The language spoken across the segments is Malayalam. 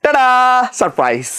ടടാ സർപ്രൈസ്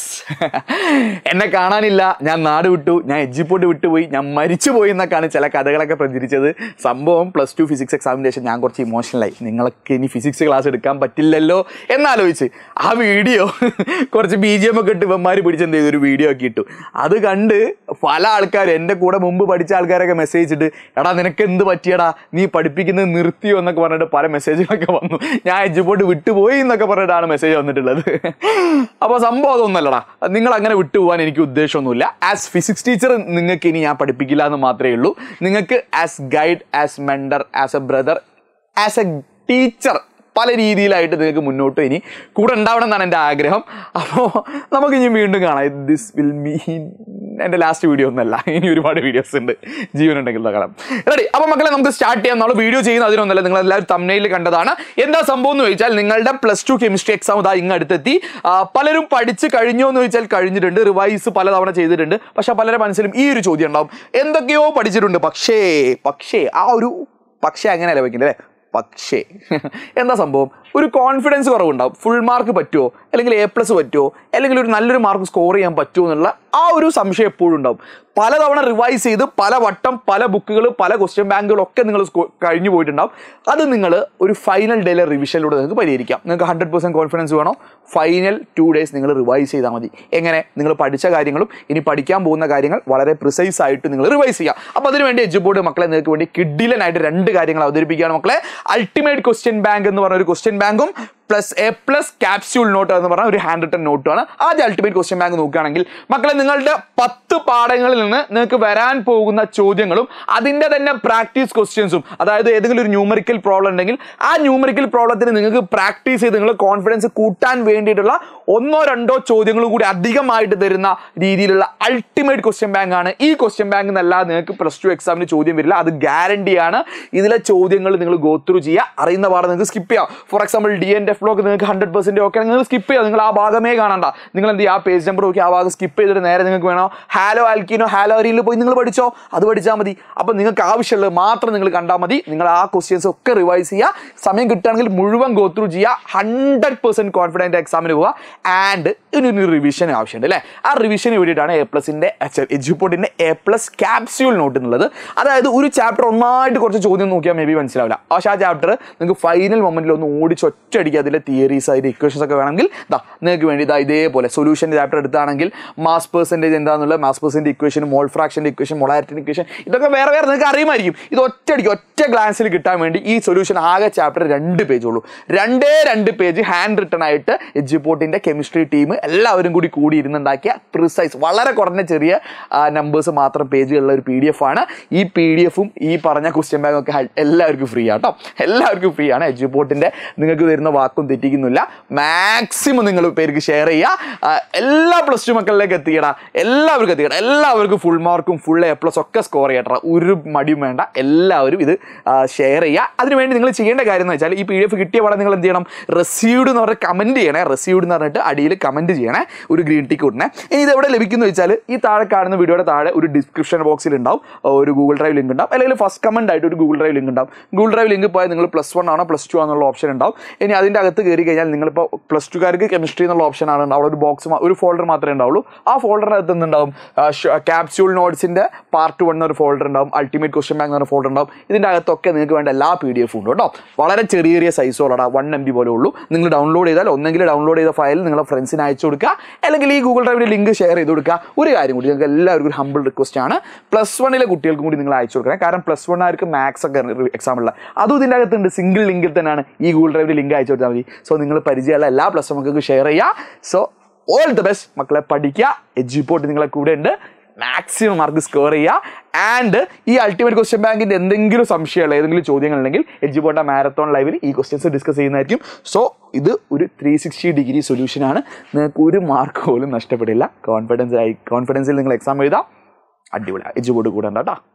എന്നെ കാണാനില്ല ഞാൻ നാട് വിട്ടു ഞാൻ എജ്ജിപ്പോട്ട് വിട്ടുപോയി ഞാൻ മരിച്ചു പോയി എന്നൊക്കെയാണ് ചില കഥകളൊക്കെ പ്രചരിച്ചത് സംഭവം പ്ലസ് ടു ഫിസിക്സ് എക്സാമിനേഷൻ ഞാൻ കുറച്ച് ഇമോഷണലായി നിങ്ങൾക്ക് ഇനി ഫിസിക്സ് ക്ലാസ് എടുക്കാൻ പറ്റില്ലല്ലോ എന്നാലോചിച്ച് ആ വീഡിയോ കുറച്ച് ബി ജി എം ഒക്കെ ഇട്ട് ഇവന്മാർ പിടിച്ച് എന്ത് ചെയ്തു ഒരു വീഡിയോ ഒക്കെ ഇട്ടു അത് കണ്ട് പല ആൾക്കാരും എൻ്റെ കൂടെ മുമ്പ് പഠിച്ച ആൾക്കാരൊക്കെ മെസ്സേജ് ഇട്ട് എടാ നിനക്ക് എന്ത് പറ്റിയടാ നീ പഠിപ്പിക്കുന്നത് നിർത്തിയോ എന്നൊക്കെ പറഞ്ഞിട്ട് പല മെസ്സേജുകളൊക്കെ വന്നു ഞാൻ എജ്ജിപ്പോട്ട് വിട്ടുപോയി എന്നൊക്കെ പറഞ്ഞിട്ടാണ് മെസ്സേജ് വന്നിട്ടുള്ളത് അപ്പോൾ സംഭവം അതൊന്നല്ലടാ നിങ്ങൾ അങ്ങനെ വിട്ടുപോകാൻ എനിക്ക് ഉദ്ദേശമൊന്നുമില്ല ആസ് ഫിസിക്സ് ടീച്ചർ നിങ്ങൾക്ക് ഇനി ഞാൻ പഠിപ്പിക്കില്ല എന്ന് മാത്രമേ ഉള്ളൂ നിങ്ങൾക്ക് as guide as mentor as a brother as a teacher പല രീതിയിലായിട്ട് നിങ്ങൾക്ക് മുന്നോട്ട് ഇനി കൂടെ ഉണ്ടാവണം എന്നാണ് എൻ്റെ ആഗ്രഹം അപ്പോൾ നമുക്ക് ഇനി വീണ്ടും കാണാം ദിസ് വിൽ മീൻ എൻ്റെ ലാസ്റ്റ് വീഡിയോ ഒന്നല്ല ഇനി ഒരുപാട് വീഡിയോസ് ഉണ്ട് ജീവൻ ഉണ്ടെങ്കിൽ കാണാം റെഡി അപ്പോൾ മക്കളെ നമുക്ക് സ്റ്റാർട്ട് ചെയ്യാം നമ്മൾ വീഡിയോ ചെയ്യുന്ന അതിനൊന്നല്ല നിങ്ങൾ എല്ലാവരും തമ്മനയിൽ കണ്ടതാണ് എന്താ സംഭവം എന്ന് ചോദിച്ചാൽ നിങ്ങളുടെ പ്ലസ് ടു കെമിസ്ട്രി എക്സാം ഇതാ ഇങ്ങ് അടുത്തെത്തി ആ, പലരും പഠിച്ച് കഴിഞ്ഞോ എന്ന് ചോദിച്ചാൽ കഴിഞ്ഞിട്ടുണ്ട് റിവൈസ് പലതവണ ചെയ്തിട്ടുണ്ട് പക്ഷെ പലരുടെ മനസ്സിലും ഈ ഒരു ചോദ്യം ഉണ്ടാവും എന്തൊക്കെയോ പഠിച്ചിട്ടുണ്ട് പക്ഷേ പക്ഷേ ആ ഒരു പക്ഷേ അങ്ങനെയല്ല വെക്കുന്നത് അല്ലേ പക്ഷേ എന്താ സംഭവം ഒരു കോൺഫിഡൻസ് കുറവുണ്ടാവും ഫുൾ മാർക്ക് പറ്റുമോ അല്ലെങ്കിൽ എ പ്ലസ് പറ്റുമോ അല്ലെങ്കിൽ ഒരു നല്ലൊരു മാർക്ക് സ്കോർ ചെയ്യാൻ പറ്റുമോ എന്നുള്ള ആ ഒരു സംശയം എപ്പോഴും ഉണ്ടാവും പലതവണ റിവൈസ് ചെയ്ത് പല വട്ടം പല ബുക്കുകൾ പല ക്വസ്റ്റ്യൻ ബാങ്കുകളൊക്കെ നിങ്ങൾ കഴിഞ്ഞു പോയിട്ടുണ്ടാവും അത് നിങ്ങൾ ഒരു ഫൈനൽ ഡേയിലെ റിവിഷനിലൂടെ നിങ്ങൾക്ക് പരിഹരിക്കാം നിങ്ങൾക്ക് ഹൺഡ്രഡ് പെർസെൻറ്റ് കോൺഫിഡൻസ് വേണോ ഫൈനൽ ടു ഡേയ്സ് നിങ്ങൾ റിവൈസ് ചെയ്താൽ മതി എങ്ങനെ നിങ്ങൾ പഠിച്ച കാര്യങ്ങളും ഇനി പഠിക്കാൻ പോകുന്ന കാര്യങ്ങൾ വളരെ പ്രിസൈസ് ആയിട്ട് നിങ്ങൾ റിവൈസ് ചെയ്യുക അപ്പോൾ അതിനുവേണ്ടി എജ് ബോർഡ് മക്കളെ നിങ്ങൾക്ക് വേണ്ടി കിഡിലനായിട്ട് രണ്ട് കാര്യങ്ങൾ അവതരിപ്പിക്കുകയാണ് മക്കളെ അൾട്ടിമേറ്റ് ക്വസ്റ്റ്യൻ ബാങ്ക് എന്ന് പറഞ്ഞ ഒരു ക്വസ്റ്റ്യൻ ബാങ്കും plus A plus capsule note എന്ന് പറഞ്ഞ ഒരു ഹാൻഡ് റിട്ടൺ നോട്ടുമാണ് ആദ്യം അൾട്ടിമേറ്റ് ക്വസ്റ്റ്യൻ ബാങ്ക് നോക്കുകയാണെങ്കിൽ മക്കളെ നിങ്ങളുടെ പത്ത് പാഠങ്ങളിൽ നിന്ന് നിങ്ങൾക്ക് വരാൻ പോകുന്ന ചോദ്യങ്ങളും അതിൻ്റെ തന്നെ പ്രാക്ടീസ് ക്വസ്റ്റ്യൻസും അതായത് ഏതെങ്കിലും ഒരു ന്യൂമറിക്കൽ പ്രോബ്ലം ഉണ്ടെങ്കിൽ ആ ന്യൂമറിക്കൽ പ്രോബ്ലത്തിന് നിങ്ങൾക്ക് പ്രാക്ടീസ് ചെയ്ത് നിങ്ങൾ കോൺഫിഡൻസ് കൂട്ടാൻ വേണ്ടിയിട്ടുള്ള ഒന്നോ രണ്ടോ ചോദ്യങ്ങളും കൂടി അധികമായിട്ട് തരുന്ന രീതിയിലുള്ള അൾട്ടിമേറ്റ് ക്വസ്റ്റ്യൻ ബാങ്ക് ആണ് ഈ ക്വസ്റ്റ്യൻ ബാങ്ക് എന്നല്ലാതെ നിങ്ങൾക്ക് പ്ലസ് ടു എക്സാമിന് ചോദ്യം വരില്ല അത് ഗ്യാരണ്ടിയാണ് ഇതിലെ ചോദ്യങ്ങൾ നിങ്ങൾ ഗോ ത്രൂ ചെയ്യുക അറിയുന്ന പാഠം നിങ്ങൾക്ക് സ്കിപ്പ് ചെയ്യാം for example D N F block നിങ്ങൾക്ക് ഹൺഡ്രഡ് പെർസെന്റ് ഓക്കെ നിങ്ങൾ സ്കിപ്പ് ചെയ്യുക നിങ്ങൾ ആ ഭാഗമേ കാണണ്ട നിങ്ങൾ എന്ത് ചെയ്യുക ആ പേജ് നമ്പർ നോക്കി ആ ഭാഗം സ്കിപ്പ് ചെയ്തിട്ട് നേരെ നിങ്ങൾക്ക് വേണോ ഹാലോ ആൽക്കിനോ ഹാലോ അരിയിൽ പോയി നിങ്ങൾ പഠിച്ചോ അത് പഠിച്ചാൽ മതി അപ്പം നിങ്ങൾക്ക് ആവശ്യമുള്ളത് മാത്രം നിങ്ങൾ കണ്ടാൽ മതി നിങ്ങൾ ആ ക്വസ്റ്റ്യൻസ് ഒക്കെ റിവൈസ് ചെയ്യുക സമയം കിട്ടുകയാണെങ്കിൽ മുഴുവൻ ഗോ ത്രൂ ചെയ്യുക ഹൺഡ്രഡ് പെർസെന്റ് കോൺഫിഡൻറ്റ് എക്സാമിന് പോവുക ആൻഡ് ഇതിനൊരു റിവിഷൻ ആവശ്യമുണ്ട് അല്ലേ ആ റിവിഷന് വേണ്ടിയിട്ടാണ് എ പ്ലസിൻ്റെ എജുപോർട്ടിൻ്റെ എ പ്ലസ് ക്യാപ്സ്യൂൾ നോട്ട് എന്നുള്ളത് അതായത് ഒരു ചാപ്റ്റർ ഒന്നായിട്ട് കുറച്ച് ചോദ്യം നോക്കിയാൽ മേ ബി മനസ്സിലാവില്ല പക്ഷേ ആ ചാപ്റ്റർ നിങ്ങൾക്ക് ഫൈനൽ മൊമെന്റിൽ ഒന്ന് ഓടിച്ച് ഒറ്റയടിക്കുക അതിലെ തിയറീസ് അതിൻ്റെ ഇക്വേഷൻസ് ഒക്കെ വേണമെങ്കിൽ ദാ നിങ്ങൾക്ക് വേണ്ടി ഇതാ ഇതേപോലെ സൊല്യൂഷൻ്റെ ചാപ്റ്റർ എടുത്താണെങ്കിൽ മാസ് പെർസെൻറ്റേജ് എന്താണെന്നുള്ള മാസ് പെർസെൻറ്റ് ഇക്വേഷൻ മോൾ ഫ്രാക്ഷൻ്റെ ഇക്വേഷൻ മൊളാരിറ്റിൻ്റെ ഇക്വേഷൻ ഇതൊക്കെ വേറെ വേറെ നിങ്ങൾക്ക് അറിയുമായിരിക്കും ഇത് ഒറ്റയടിക്ക് ഒറ്റ ഗ്ലാൻസിൽ കിട്ടാൻ വേണ്ടി ഈ സൊല്യൂഷൻ ആകെ ചാപ്റ്റർ രണ്ട് പേജ് ഉള്ളൂ രണ്ടേ രണ്ട് പേജ് ഹാൻഡ് റിട്ടൺ ആയിട്ട് എജുപോർട്ടിൻ്റെ കെമിസ്ട്രി ടീം എല്ലാവരും കൂടി കൂടി ഇരുന്നുണ്ടാക്കിയ പ്രിസൈസ് വളരെ കുറഞ്ഞ ചെറിയ നമ്പേഴ്സ് മാത്രം പേജുകളുള്ള ഒരു പി ഡി എഫ് ആണ് ഈ പി ഡി എഫും ഈ പറഞ്ഞ ക്വസ്റ്റ്യൻ ബാങ്കും ഒക്കെ ഹ- എല്ലാവർക്കും ഫ്രീ ആട്ടോ എല്ലാവർക്കും ഫ്രീ ആണ് എജുപോർട്ടിൻ്റെ നിങ്ങൾക്ക് തരുന്ന വാക്കും തെറ്റിക്കുന്നില്ല മാക്സിമം നിങ്ങൾ പേർക്ക് ഷെയർ ചെയ്യുക ആ, എല്ലാ പ്ലസ് ടു മക്കളിലേക്ക് എത്തിക്കടാ എല്ലാവർക്കും എത്തിക്കട എല്ലാവർക്കും ഫുൾ മാർക്കും ഫുൾ എ പ്ലസ് ഒക്കെ സ്കോർ ചെയ്യട്ടെ ഒരു മടിയും വേണ്ട എല്ലാവരും ഇത് ഷെയർ ചെയ്യുക അതിനുവേണ്ടി നിങ്ങൾ ചെയ്യേണ്ട കാര്യം എന്ന് വെച്ചാൽ ഈ പി ഡി എഫ് കിട്ടിയ പാടെ നിങ്ങൾ എന്ത് ചെയ്യണം റെസീവ്ഡ് എന്ന് പറഞ്ഞ കമൻറ്റ് ചെയ്യണേ റെസീവ്ഡ് എന്ന് പറഞ്ഞിട്ട് അടിയിൽ കമൻറ്റ് ചെയ്യണേ ഒരു ഗ്രീൻ ടിക്ക് ഇടണേ ഇനി ഇത് എവിടെ ലഭിക്കുന്നു വെച്ചാൽ ഈ താഴെ കാണുന്ന വീഡിയോയുടെ താഴെ ഒരു ഡിസ്ക്രിപ്ഷൻ ബോക്സിൽ ഉണ്ടാവും ഒരു ഗൂഗിൾ ഡ്രൈവ് ലിങ്ക് ഉണ്ടാവും അല്ലെങ്കിൽ ഫസ്റ്റ് കമൻ്റ് ആയിട്ട് ഒരു ഗൂഗിൾ ഡ്രൈവ് ലിങ്ക് ഉണ്ടാവും ഗൂഗിൾ ഡ്രൈവ് ലിങ്ക് പോയാൽ നിങ്ങൾ പ്ലസ് വൺ ആണോ പ്ലസ് ടു ആണെന്നുള്ള ഓപ്ഷൻ ഉണ്ടാവും ഇനി അതിൻ്റെ അകത്ത് കയറി കഴിഞ്ഞാൽ നിങ്ങളിപ്പോൾ പ്ലസ് ടുക്കാർക്ക് കെമിസ്ട്രി എന്നുള്ള ഓപ്ഷൻ ആണ് ഉണ്ടാവും അവിടെ ഒരു ബോക്സ് ഒരു ഫോൾഡർ മാത്രമേ ഉണ്ടാവുള്ളൂ ആ ഫോൾഡറിനകത്ത് എന്തുണ്ടാവും ക്യാപ്സ്യൂൾ നോട്ട്സിൻ്റെ പാർട്ട് വൺ എന്നൊരു ഫോൾഡർ ഉണ്ടാവും അൾട്ടിമേറ്റ് ക്വസ്റ്റ്യൻ ബാങ്ക് എന്നൊരു ഫോൾഡർ ഉണ്ടാവും ഇതിൻ്റെ അകത്തൊക്കെ നിങ്ങൾക്ക് വേണ്ട എല്ലാ പി ഡി എഫും ഉണ്ട് കേട്ടോ വളരെ ചെറിയ ചെറിയ സൈസോളടാ വൺ എം ബി പോലെ ഉള്ളൂ നിങ്ങൾ ഡൗൺലോഡ് ചെയ്താൽ ഒന്നെങ്കിൽ ഡൗൺലോഡ് ചെയ്ത ഫയൽ നിങ്ങളുടെ ഫ്രണ്ട്സിന് അയച്ചു കൊടുക്കുക അല്ലെങ്കിൽ ഈ ഗൂഗിൾ ഡ്രൈവിൻ്റെ ലിങ്ക് ഷെയർ ചെയ്ത് കൊടുക്കുക ഒരു കാര്യം കൂടി നിങ്ങൾക്ക് എല്ലാവർക്കും ഒരു ഹമ്പിൾ റിക്വസ്റ്റ് ആണ് പ്ലസ് വണ്ണിലെ കുട്ടികൾക്കും കൂടി നിങ്ങൾ അയച്ചു കൊടുക്കണം കാരണം പ്ലസ് വൺ ആർക്ക് മാത്സ് ഒക്കെ എക്സാം ഉള്ള അതും ഇതിൻ്റെ അകത്തുണ്ട് സിംഗിൾ ലിങ്കിൽ തന്നെയാണ് ഈ ഗൂഗിൾ ഡ്രൈവിൻ്റെ ലിങ്ക് അയച്ചു കൊടുത്താൽ മതി സോ നിങ്ങൾ പരിചയമുള്ള എല്ലാ പ്ലസ് വൺ മക്കൾക്ക് ഷെയർ ചെയ്യുക സോ ഓൾ ദ ബെസ്റ്റ് മക്കളെ പഠിക്കുക എജ്യൂപോർട്ട് നിങ്ങളെ കൂടെ ഉണ്ട് മാക്സിമം മാർക്ക് സ്കോർ ചെയ്യുക ആൻഡ് ഈ അൾട്ടിമേറ്റ് ക്വസ്റ്റ്യൻ ബാങ്കിന്റെ എന്തെങ്കിലും സംശയമുള്ള ഏതെങ്കിലും ചോദ്യങ്ങൾ ഉണ്ടെങ്കിൽ എജ്ജിപ്പോട്ട മാരത്തോൺ ലൈവിൽ ഈ ക്വസ്റ്റ്യൻസ് ഡിസ്കസ് ചെയ്യുന്നതായിരിക്കും സോ ഇത് ഒരു ത്രീ സിക്സ്റ്റി ഡിഗ്രി സൊല്യൂഷനാണ് നിങ്ങൾക്ക് ഒരു മാർക്ക് പോലും നഷ്ടപ്പെടില്ല കോൺഫിഡൻസ് ആയി കോൺഫിഡൻസിൽ നിങ്ങൾ എക്സാം എഴുതാം അടിപൊളി എജ്ജിബോർഡ് കൂടെ ഉണ്ടാ